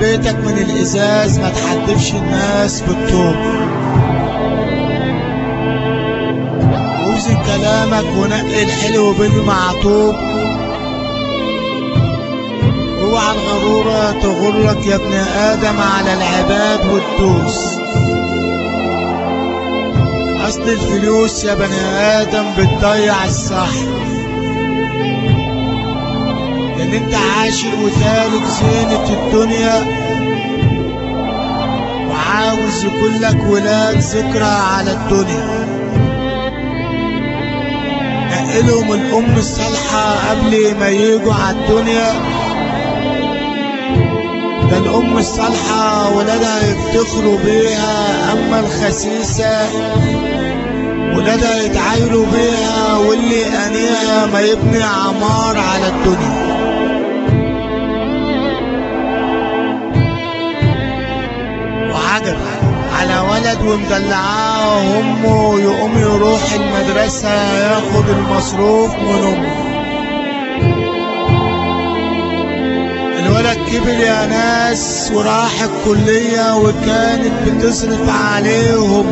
بيتك من الإزاز ما تحدفش الناس بالطوب وزن كلامك ونقي الحلو بالمعطوب اوعى الغرورة تغرك يا ابن آدم على العباد وتدوس أصل الفلوس يا بني آدم بتضيع الصح لأن أنت عاشق وتالك زينة الدنيا وعاوز يكون لك ولاد ذكرى على الدنيا نقلهم الأم الصالحة قبل ما يجوا على الدنيا ده الأم الصالحة ولادها يفتخروا بيها أما الخسيسة ولادها يتعايروا بيها واللي أنيها ما يبني عمار على الدنيا وعجب على ولد ومدلعاه أمه يقوم يروح المدرسة ياخد المصروف من أمه الولد كبر يا ناس وراح الكلية وكانت بتصرف عليهم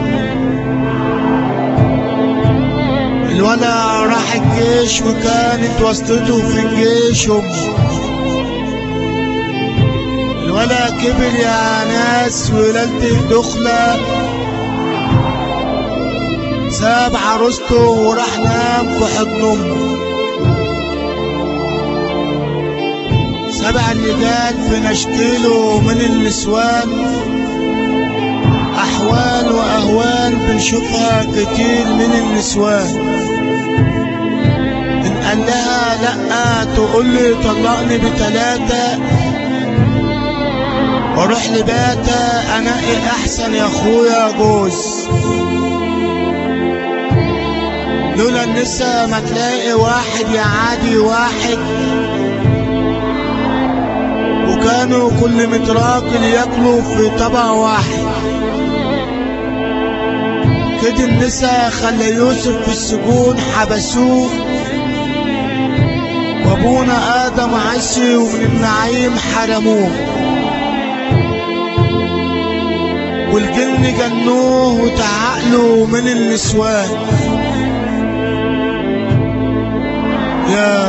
الولد راح الجيش وكانت واسطته في الجيش أمه الولد كبر يا ناس ولادته دخلة ساب عروسته وراح نام في حضن امه سبع الرجال في نشكيله من النسوان أحوال وأهوال بنشوفها كتير من النسوان إن قال لها لأ تقول لي طلقني بتلاتة واروح لباتا انقي احسن يا اخويا جوز لولا النسا ما تلاقي واحد يا عادي واحد وكانوا كل متراجل ياكلوا في طبق واحد كده النسا خلى يوسف في السجون حبسوه وابونا ادم عشي ومن النعيم حرموه والجن جنوه وتعقلوا من النسوان يا